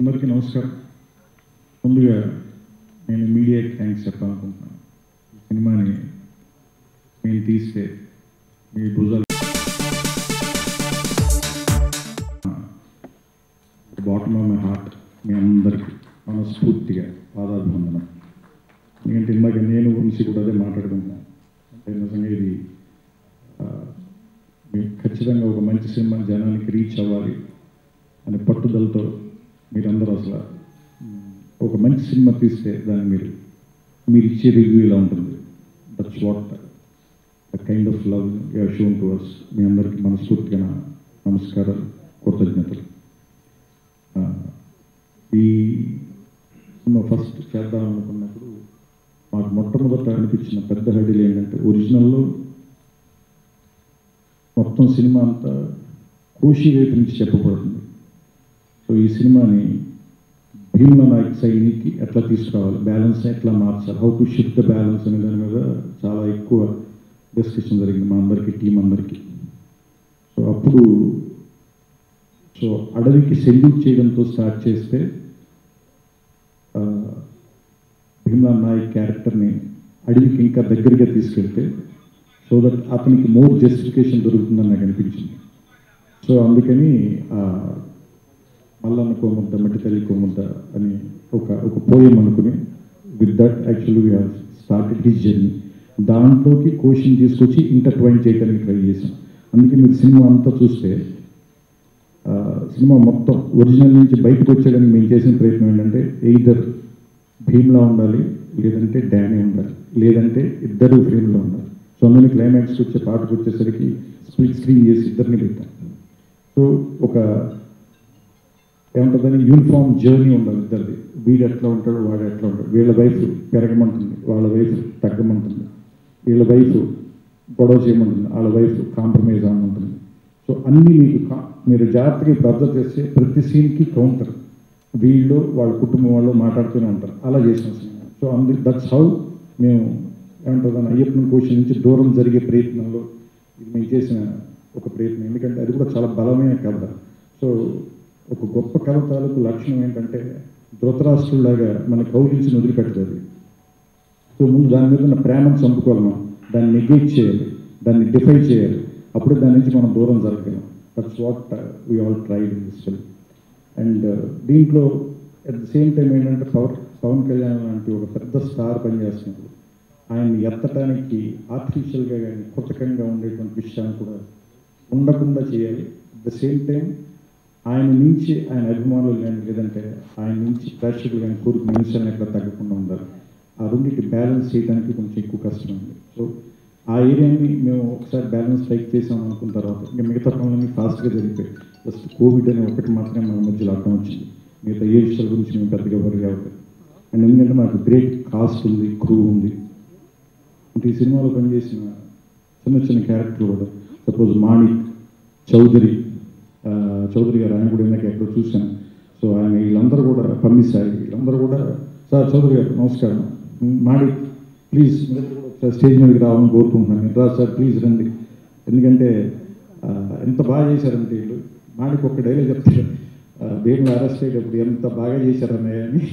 అందరికీ నమస్కారం ముందుగా నేను మీడియాకి థ్యాంక్స్ చెప్పాలనుకుంటున్నాను ఈ సినిమాని మేము తీస్తే మీ భుజాలు బాటమ్ ఆఫ్ మై హార్ట్ మీ అందరికీ మనస్ఫూర్తిగా పాదాభివందనం ఎందుకంటే ఇందాక నేను గురించి కూడా అదే మాట్లాడుకుంటున్నాను అంటే నిజంగా ఇది ఆ, మీకు ఖచ్చితంగా ఒక మంచి సినిమా జనానికి రీచ్ అవ్వాలి అనే పట్టుదలతో మీరందరూ అసలు మ్, ఒక మంచి సినిమా తీస్తే దాన్ని మీరు మీరు ఇచ్చే రివ్యూ ఇలా ఉంటుంది that's what the kind of love you shown to us మీ అందరికీ మనస్ఫూర్తిగా నా నమస్కారాలు కృతజ్ఞతలు ఆ, ఈ సినిమా ఫస్ట్ చేద్దాం అనుకున్నప్పుడు మాకు మొట్టమొదట అనిపించిన పెద్ద హడిల్ ఏంటంటే ఒరిజినల్లో మొత్తం సినిమా అంతా కోషి వైపు నుంచి చెప్పబడుతుంది సో ఈ సినిమాని భీమ్ల నాయక్ శైలికి ఎట్లా తీసుకురావాలి బ్యాలెన్స్ ఎట్లా మార్చాలి how to shift the balance అనే దాని మీద చాలా ఎక్కువ డిస్కషన్ జరిగింది మా అందరికీ టీం అందరికీ సో అప్పుడు సో అడవికి సెల్యూట్ చేయడంతో స్టార్ట్ చేస్తే ఆ, భీమ్లా నాయక్ క్యారెక్టర్ని అడవికి ఇంకా దగ్గరగా తీసుకెళ్తే సో దట్ అతనికి మోర్ జస్టిఫికేషన్ దొరుకుతుందని నాకు అనిపించింది సో అందుకని ఆ, మల్లన్న కోముద్ద మట్టి తల్లి కోముద్ద అని ఒక ఒక పోయం అనుకుని with that actually we have started his journey దాంట్లోకి కోషన్ తీసుకొచ్చి ఇంటర్ట్వైన్ చేయడానికి ట్రై చేశాం అందుకే మీరు సినిమా అంతా చూస్తే ఆ, సినిమా మొత్తం ఒరిజినల్ నుంచి బయటకు వచ్చేయడానికి మేము చేసిన ప్రయత్నం ఏంటంటే ఎయిదర్ భీమ్లా ఉండాలి లేదంటే డానీ ఉండాలి లేదంటే ఇద్దరు ఫ్రేమ్లో ఉండాలి సో అందులో క్లైమాక్స్కి వచ్చే పాటకు వచ్చేసరికి స్ప్లిట్ స్క్రీన్ చేసి ఇద్దరిని పెట్టాం సో ఒక ఏముంటుందని యూనిఫామ్ జర్నీ ఉండాలి ఇద్దరిది వీడు ఎట్లా ఉంటాడు వాడు ఎట్లా ఉంటాడు వీళ్ళ వైఫ్ పెరగమంటుంది వాళ్ళ వైఫ్ తగ్గమంటుంది వీళ్ళ వైఫ్ గొడవ చేయమంటుంది వాళ్ళ వైఫ్ కాంప్రమైజ్ అవ్వమంటుంది సో అన్నీ మీకు కా- మీరు జాగ్రత్తగా ఇప్పుడు అబ్జర్వ్ చేస్తే ప్రతి సీన్కి కౌంటర్ వీళ్ళు వాళ్ళ కుటుంబం వాళ్ళు మాట్లాడుతూనే ఉంటారు అలా చేసిన సినిమా సో అందు దట్స్ హౌ మేము ఏమంటుందని అయ్యప్పని కోషన్ నుంచి దూరం జరిగే ప్రయత్నంలో ఇది మేము చేసిన ఒక ప్రయత్నం ఎందుకంటే అది కూడా చాలా బలమైన కథ సో ఒక గొప్ప కథ తాలూకు లక్షణం ఏంటంటే ధృతరాష్ట్రులాగా మన కౌలించి వదిలిపెట్టదు అది సో ముందు దాని మీద ఉన్న ప్రేమను చంపుకోవాలి మనం దాన్ని నెగ్లెక్ట్ చేయాలి దాన్ని డిఫై చేయాలి అప్పుడు దాని నుంచి మనం దూరం జరగలేం that's what we all tried in this film and దీంట్లో అట్ ద సేమ్ టైం ఏంటంటే పవర్ పవన్ కళ్యాణ్ లాంటి ఒక పెద్ద స్టార్ పనిచేస్తున్నప్పుడు ఆయన్ని ఎత్తడానికి ఆర్టిఫిషియల్గా కానీ కృతకంగా ఉండేటువంటి విషయాన్ని కూడా ఉండకుండా చేయాలి అట్ ద సేమ్ టైం ఆయన నుంచి ఆయన అభిమానులు కానీ లేదంటే ఆయన నుంచి ప్రేక్షకులు కానీ కోరుకునే విషయాన్ని ఎక్కడ తగ్గకుండా ఉండాలి ఆ రెండింటి బ్యాలెన్స్ చేయడానికి కొంచెం ఎక్కువ కష్టం ఉంది సో ఆ ఏరియాని మేము ఒకసారి బ్యాలెన్స్ స్ట్రైక్ చేసాం అనుకున్న తర్వాత ఇంకా మిగతా పనులన్నీ ఫాస్ట్గా జరిగిపోయాయి జస్ట్ కోవిడ్ అనే ఒకటి మాత్రమే మన మధ్యలో అర్థం వచ్చింది మిగతా ఏ విషయాల గురించి మేము పెద్దగా వరి కావట్లేదు అండ్ ఎందుకంటే నాకు గ్రేట్ కాస్ట్ ఉంది క్రూ ఉంది అంటే ఈ సినిమాలో పనిచేసిన చిన్న చిన్న క్యారెక్టర్ కూడా సపోజ్ మాణిక్ చౌదరి ఆ, చౌదరి గారు ఆయన కూడా ఇందాక ఎక్కడో చూశాను సో ఆయన వీళ్ళందరూ కూడా పంపిస్తారు వీళ్ళందరూ కూడా సార్ చౌదరి గారు నమస్కారం మాణిక్ ప్లీజ్ స్టేజ్ మీదకి రావాలని కోరుకుంటున్నాను రా సార్ ప్లీజ్ రండి ఎందుకంటే ఆ, ఎంత బాగా చేశారంటే వీళ్ళు మాణిక్ ఒక డైలాగ్ చెప్తారు దేవుని అరెస్ట్ అయ్యేటప్పుడు ఎంత బాగా చేశారన్నయ్య అని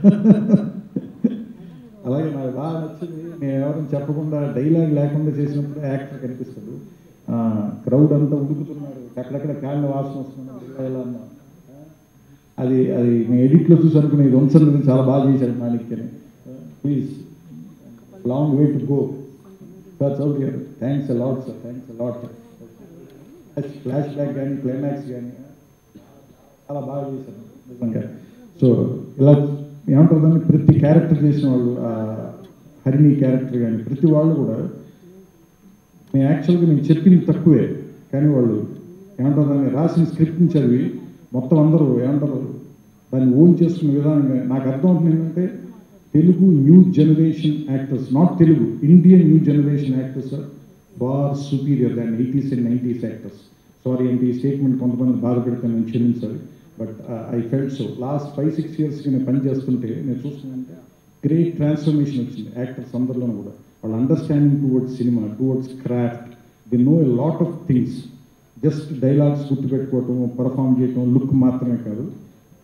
అలాగే నాకు బాగా నచ్చింది నేను ఎవరైనా చెప్పకుండా డైలాగ్ లేకుండా చేసినప్పుడు యాక్టర్ కనిపిస్తాడు క్రౌడ్ అంతా ఉడుకుతున్నారు అక్కడక్కడ కాళ్ళ వాసన వస్తున్నారు ఇలా ఇలా అన్నా. అది అది నేను ఎడిట్లో చూసి అనుకునే ఇది వంశం చాలా బాగా చేశాడు మాణిక్యని please long way to go sir Chowdary garu thanks a lot sir thanks a lot flashback కానీ క్లైమాక్స్ కానీ చాలా బాగా చేశారు నిజంగా సో ఇలా ఏమంటారు ప్రతి క్యారెక్టర్ చేసిన వాళ్ళు ఆ హరిణి క్యారెక్టర్ కానీ ప్రతి వాళ్ళు కూడా నేను యాక్చువల్గా నేను చెప్పింది తక్కువే కానీ వాళ్ళు ఏమంటారు దాన్ని రాసిన స్క్రిప్ట్ని చదివి మొత్తం అందరూ ఏమంటారు దాన్ని ఓన్ చేసుకునే విధానంగా నాకు అర్థం అవుతుంది ఏంటంటే Telugu new generation actors not Telugu Indian new generation actors are far superior than eighties and nineties actors sorry అంటే ఈ స్టేట్మెంట్ కొంతమంది బాధ పెడతాను నేను క్షమించాలి but I felt so last five six ఇయర్స్కి నేను పని చేస్తుంటే నేను చూస్తున్నానంటే గ్రేట్ ట్రాన్స్ఫర్మేషన్ వచ్చింది యాక్టర్స్ అందరిలోనూ కూడా వాళ్ళ understanding towards cinema towards craft they know a lot of things just dialogues గుర్తుపెట్టుకోవటం పర్ఫామ్ చేయటం లుక్ మాత్రమే కాదు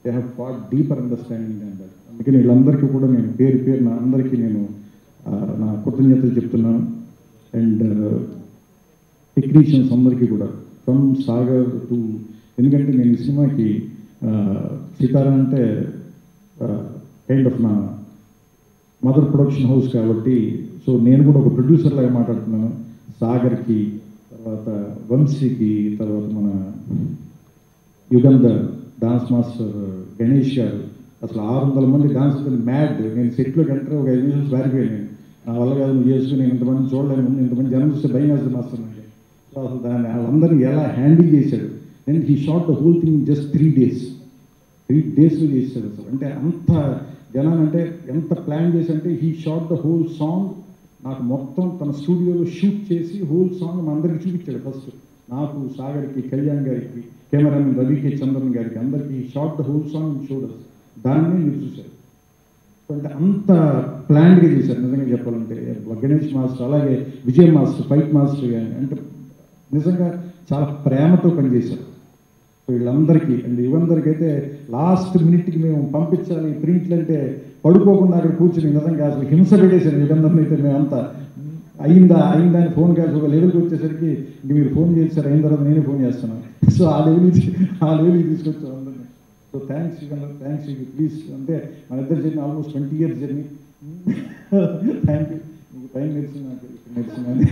they have far deeper understanding than that అందుకని వీళ్ళందరికీ కూడా నేను పేరు పేరు నా అందరికీ నేను ఆ, నా కృతజ్ఞతలు చెప్తున్నాను అండ్ టెక్నీషియన్స్ అందరికీ కూడా ఫ్రమ్ సాగర్ టు ఎందుకంటే నేను ఈ సినిమాకి ఆ, సీతారాం అంటే కైండ్ ఆఫ్ నా మదర్ ప్రొడక్షన్ హౌస్ కాబట్టి సో నేను కూడా ఒక ప్రొడ్యూసర్ లాగా మాట్లాడుతున్నాను సాగర్కి తర్వాత వంశీకి తర్వాత మన యుగంధర్ డాన్స్ మాస్టర్ గణేష్ గారు అసలు ఆరు వందల మంది డాన్స్ మ్యాడ్ నేను సెట్లోకి ఎంటర్ ఒక ఐదు నిమిషాలు పారిపోయాను నేను. నా వల్ల కాదు నువ్వు చేసుకుని నేను ఇంతమంది చూడలేను ముందు ఇంతమంది జనం చూస్తే భయం వేస్తుంది మాస్టర్ నాకు సో అసలు దాన్ని వాళ్ళందరినీ ఎలా హ్యాండిల్ చేశాడు then he shot the whole thing just three days three డేస్లో చేశాడు అసలు అంటే అంత జనాలు అంటే ఎంత ప్లాన్ చేసి అంటే he shot the whole song నాకు మొత్తం తన స్టూడియోలో షూట్ చేసి హోల్ సాంగ్ మా అందరికి చూపించాడు ఫస్ట్ నాకు సాగర్కి కళ్యాణ్ గారికి కెమెరామెన్ రవికి చంద్రన్ గారికి అందరికీ షార్ట్ ద హోల్ సాంగ్ చూడదు దాన్ని మీరు చూశారు అంటే అంత ప్లాన్డ్గా చేశారు నిజంగా చెప్పాలంటే గణేష్ మాస్టర్ అలాగే విజయ్ మాస్టర్ ఫైట్ మాస్టర్ కానీ అంటే నిజంగా చాలా ప్రేమతో పనిచేశారు సో వీళ్ళందరికీ అండ్ ఇవందరికీ అయితే లాస్ట్ మినిట్కి మేము పంపించాలి ప్రింట్లు అంటే పడుకోకుండా అక్కడ కూర్చుని నిజంగా అసలు హింస పెట్టేశారు వీళ్ళందరినీ అయితే మేమంతా అయిందా అయిందా అని ఫోన్ కాల్సి ఒక లెవెల్కి వచ్చేసరికి ఇంక మీరు ఫోన్ చేశారు అయిన తర్వాత నేనే ఫోన్ చేస్తున్నాను సో ఆ లెవెల్కి ఆ లెవెల్కి తీసుకొచ్చాం అందరినీ సో థ్యాంక్స్ థ్యాంక్స్ ప్లీజ్ అంటే మన ఇద్దరు journey almost twenty years journey thank you మీకు టైం తెలిసింది నాకు ఇక్కడ తెలిసిందని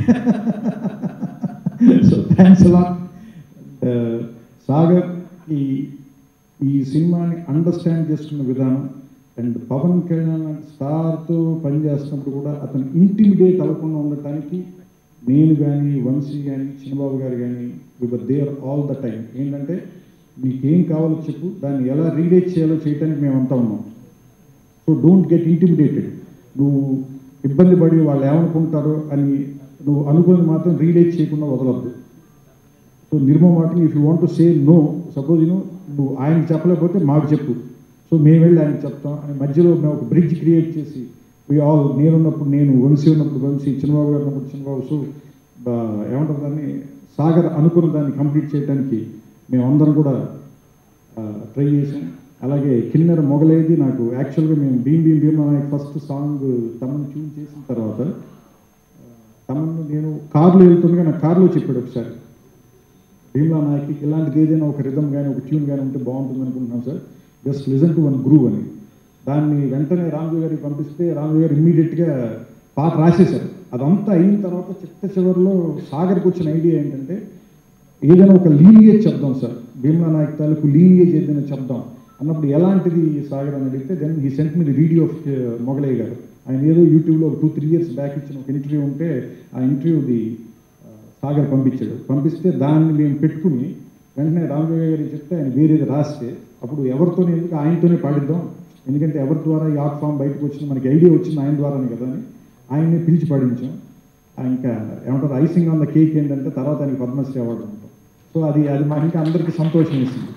సో థ్యాంక్స్ అలా సాగర్ ఈ ఈ సినిమాని అండర్స్టాండ్ చేసుకున్న విధానం అండ్ పవన్ కళ్యాణ్ లాంటి స్టార్తో పనిచేస్తున్నప్పుడు కూడా అతను ఇంటిమిడేట్ అవ్వకుండా ఉండటానికి నేను కానీ వంశీ కానీ చిన్నబాబు గారు కానీ we were there all the time ఏంటంటే మీకేం కావాలో చెప్పు దాన్ని ఎలా రీలేట్ చేయాలో చేయడానికి మేమంతా ఉన్నాం సో డోంట్ గెట్ ఇంటిమిడేటెడ్ నువ్వు ఇబ్బంది పడి వాళ్ళు ఏమనుకుంటారో అని నువ్వు అనుకుని మాత్రం రీలేట్ చేయకుండా వదలొద్దు సో నిర్మమాటం if you want to say no suppose యూను నువ్వు ఆయనకి చెప్పలేకపోతే మాకు చెప్పు సో మేము వెళ్ళి ఆయనకి చెప్తాం అని మధ్యలో మేము ఒక బ్రిడ్జ్ క్రియేట్ చేసి వి ఆల్ నేనున్నప్పుడు నేను వంశీ ఉన్నప్పుడు వంశీ చిన్నబాబు గారు ఉన్నప్పుడు చిన్నబాబు సో బా- ఏమంటారు దాన్ని సాగర్ అనుకున్న దాన్ని కంప్లీట్ చేయడానికి మేమందరం కూడా ట్రై చేసాం అలాగే కిన్నెర మొగలేది నాకు యాక్చువల్గా మేము భీమ్ భీమ్ భీమ్ అనే ఫస్ట్ సాంగ్ తమను ట్యూన్ చేసిన తర్వాత తమను నేను కారులో వెళ్తుండగా నా కారులో చెప్పాడు ఒకసారి భీమ్లా నాయకి ఇలాంటిది ఏదైనా ఒక రిధం కానీ ఒక ట్యూన్ కానీ ఉంటే బాగుంటుంది అనుకుంటున్నాం sir just listen to one groove అని దాన్ని వెంటనే రామజీ గారికి పంపిస్తే రామజీ గారు ఇమ్మీడియట్గా పాట రాసేశారు అదంతా అయిన తర్వాత చిట్ట చివరిలో సాగర్కి వచ్చిన ఐడియా ఏంటంటే ఏదైనా ఒక లీనియేజ్ చెప్దాం సార్ భీమ్లా నాయక్ తాలూకు లీనియేజ్ ఏదైనా చెప్దాం అన్నప్పుడు ఎలాంటిది సాగర్ అని అడిగితే then he sent me video of Mogalaiah garu ఆయన ఏదో యూట్యూబ్లో ఒక టూ త్రీ ఇయర్స్ బ్యాక్ ఇచ్చిన ఒక ఇంటర్వ్యూ ఉంటే ఆ ఇంటర్వ్యూది సాగర్ పంపించాడు పంపిస్తే దాన్ని మేము పెట్టుకుని వెంటనే రామదేవ గారికి చెప్తే ఆయన వేరేది రాస్తే అప్పుడు ఎవరితోనే ఎందుకు ఆయనతోనే పాడిద్దాం ఎందుకంటే ఎవరి ద్వారా ఈ ఆర్ట్ ఫామ్ బయటకు వచ్చింది మనకి ఐడియా వచ్చింది ఆయన ద్వారానే కదా అని ఆయన్ని పిలిచి పాడించాం ఆ ఇంకా ఏమంటారు ఐసింగ్ ఆన్ ద కేక్ ఏంటంటే తర్వాత ఆయనకి పద్మశ్రీ అవార్డు ఉంటాం సో అది అది మాకు ఇంకా అందరికీ సంతోషం వేసింది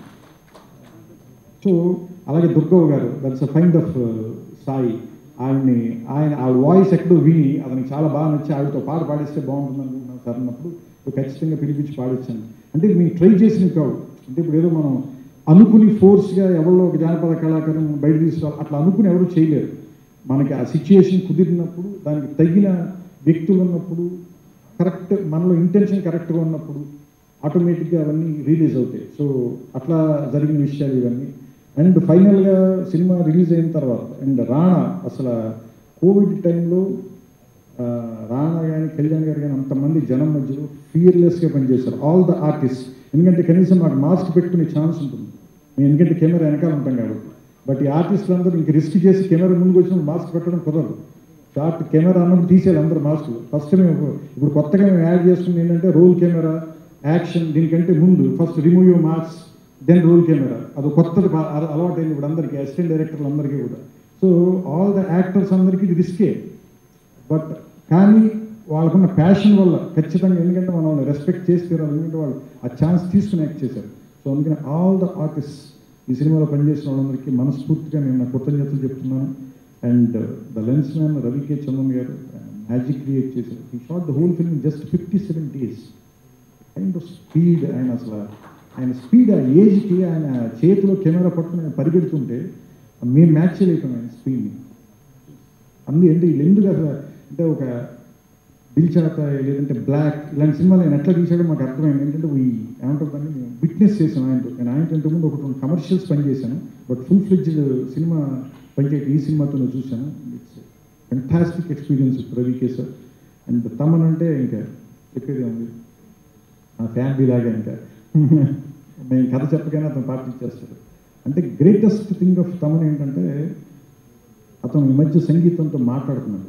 సో అలాగే దుర్గవ్ garu that's a find of Sai ఆయన్ని ఆయన ఆ వాయిస్ ఎక్కడో విని అతనికి చాలా బాగా నచ్చి ఆవిడతో పాట పాడిస్తే బాగుంటుంది అనుకుంటున్నాను సార్ అన్నప్పుడు ఇప్పుడు ఖచ్చితంగా పిలిపించి పాడించాను అంటే ఇది మేము ట్రై చేసినవి కావు అంటే ఇప్పుడు ఏదో మనం అనుకుని ఫోర్స్గా ఎవరిలో ఒక జానపద కళాకారం బయట తీసుకోవాలి అట్లా అనుకుని ఎవరు చేయలేరు మనకి ఆ సిచ్యుయేషన్ కుదిరినప్పుడు దానికి తగిన వ్యక్తులు ఉన్నప్పుడు కరెక్ట్ మనలో ఇంటెన్షన్ కరెక్ట్గా ఉన్నప్పుడు ఆటోమేటిక్గా అవన్నీ రిలీజ్ అవుతాయి సో అట్లా జరిగిన విషయాలు ఇవన్నీ అండ్ ఫైనల్గా సినిమా రిలీజ్ అయిన తర్వాత అండ్ రాణా అసలు కోవిడ్ టైంలో ఆ, రాణా కానీ కళ్యాణ్ గారు కానీ అంతమంది జనం మధ్యలో ఫియర్లెస్గా పనిచేశారు ఆల్ ద ఆర్టిస్ట్ ఎందుకంటే కనీసం మాకు మాస్క్ పెట్టుకునే ఛాన్స్ ఉంటుంది మేము ఎందుకంటే కెమెరా వెనకాల ఉంటాం కాబట్టి బట్ ఈ ఆర్టిస్టులు అందరూ ఇంక రిస్క్ చేసి కెమెరా ముందుకు వచ్చిన మాస్క్ పెట్టడం కుదరదు షార్ట్ కెమెరా అన్నప్పుడు తీసేయాలి అందరూ మాస్కులు ఫస్ట్ మేము ఇప్పుడు కొత్తగా మేము యాడ్ చేస్తుంది ఏంటంటే రోల్ కెమెరా యాక్షన్ దీనికంటే ముందు first remove your mask then roll camera అది కొత్తది బా- అల- అలవాటైంది ఇప్పుడు అందరికీ అసిస్టెంట్ డైరెక్టర్లు అందరికీ కూడా సో ఆల్ ద యాక్టర్స్ అందరికీ ఇది రిస్కే బట్ కానీ వాళ్ళకున్న ప్యాషన్ వల్ల ఖచ్చితంగా ఎందుకంటే మనం వాళ్ళని రెస్పెక్ట్ చేసి తీరాలి ఎందుకంటే వాళ్ళు ఆ ఛాన్స్ తీసుకుని యాక్ట్ చేశారు సో అందుకని ఆల్ ద ఆర్టిస్ట్ ఈ సినిమాలో పనిచేసిన వాళ్ళందరికీ మనస్ఫూర్తిగా నేను నా కృతజ్ఞతలు చెప్తున్నాను and the lens man Ravi K Chandan garu magic create చేశారు ఈ shot the whole film just fifty seven days kind of speed ఆయన అసలు ఆయన స్పీడ్ ఆ ఏజ్కి ఆయన చేతిలో కెమెరా పట్టుకుని ఆయన పరిగెడుతుంటే మేము మ్యాచ్ చేయలేకపోయాం ఆయన స్పీడ్ని అందు అంటే వీళ్ళు ఎందుకు అసలు అంటే ఒక దిల్చాత లేదంటే బ్లాక్ ఇలాంటి సినిమాలు ఆయన ఎట్లా తీసాడో మాకు అర్థమైంది ఏంటంటే ఈ ఏమంటారు దాన్ని మేము విట్నెస్ చేసాను ఆయనతో నేను ఆయనతో ఇంతకుముందు ఒకటి రెండు కమర్షియల్స్ పనిచేశాను బట్ ఫుల్ ఫ్లెడ్జ్డ్ సినిమా పనిచేయడం ఈ సినిమాతో నేను చూశాను it's fantastic experience Ravi Kesar and Thaman అంటే ఇంకా చెప్పేది ఉంది నా ఫ్యామిలీ లాగా ఇంకా మేము కథ చెప్పగానే అతను పార్టీ చేస్తాడు అంటే గ్రేటెస్ట్ థింగ్ ఆఫ్ తమన్ ఏంటంటే అతను ఈ మధ్య సంగీతంతో మాట్లాడుతున్నాడు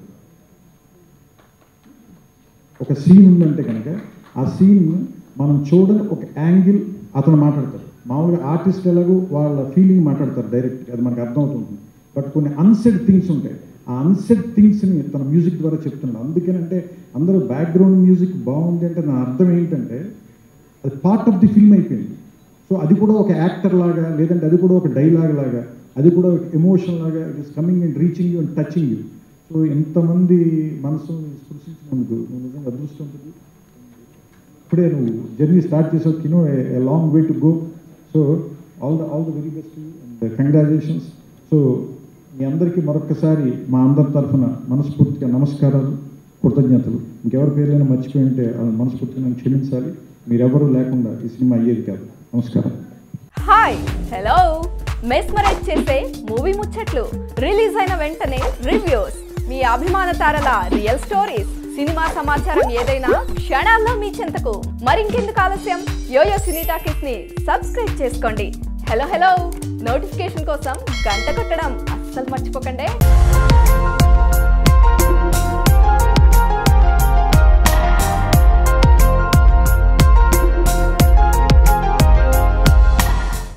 ఒక సీన్ ఉందంటే కనుక ఆ సీన్ మనం చూడని ఒక యాంగిల్ అతను మాట్లాడతారు మామూలుగా ఆర్టిస్ట్ ఎలాగో వాళ్ళ ఫీలింగ్ మాట్లాడతారు డైరెక్ట్ అది మనకు అర్థమవుతుంది బట్ కొన్ని అన్సెడ్ థింగ్స్ ఉంటాయి ఆ అన్సెడ్ థింగ్స్ని తన మ్యూజిక్ ద్వారా చెప్తున్నాడు అందుకేనంటే అందరూ బ్యాక్గ్రౌండ్ మ్యూజిక్ బాగుంది అంటే నా అర్థం ఏంటంటే అది పార్ట్ ఆఫ్ ది ఫిల్మ్ అయిపోయింది సో అది కూడా ఒక యాక్టర్ లాగా లేదంటే అది కూడా ఒక డైలాగ్ లాగా అది కూడా ఒక ఎమోషన్ లాగా it is coming and reaching you and touching you so ఎంతమంది మనసు స్పృశించినందుకు నువ్వు నిజంగా అదృష్టం ఉంటుంది ఇప్పుడే నువ్వు జర్నీ స్టార్ట్ చేసావు కినో a long way to go so all the all the very best and congratulations so మీ అందరికీ మరొకసారి మా అందరి తరఫున మనస్ఫూర్తిగా నమస్కారాలు కృతజ్ఞతలు ఇంకెవరి పేర్లైనా మర్చిపోయి ఉంటే వాళ్ళని మనస్ఫూర్తిగా నన్ను క్షమించాలి మీరెవరూ లేకుండా ఈ సినిమా అయ్యేది కాదు నమస్కారం హాయ్ హలో మెస్మరైజ్ చేసే మూవీ ముచ్చట్లు రిలీజ్ అయిన వెంటనే రివ్యూస్ మీ అభిమాన తారల రియల్ స్టోరీస్ సినిమా సమాచారం ఏదైనా క్షణాల్లో మీ చెంతకు మరింకెందుకు ఆలస్యం యోయో సినీ టాకీస్ ని సబ్స్క్రైబ్ చేసుకోండి హలో హలో నోటిఫికేషన్ కోసం గంట కొట్టడం అస్సలు మర్చిపోకండి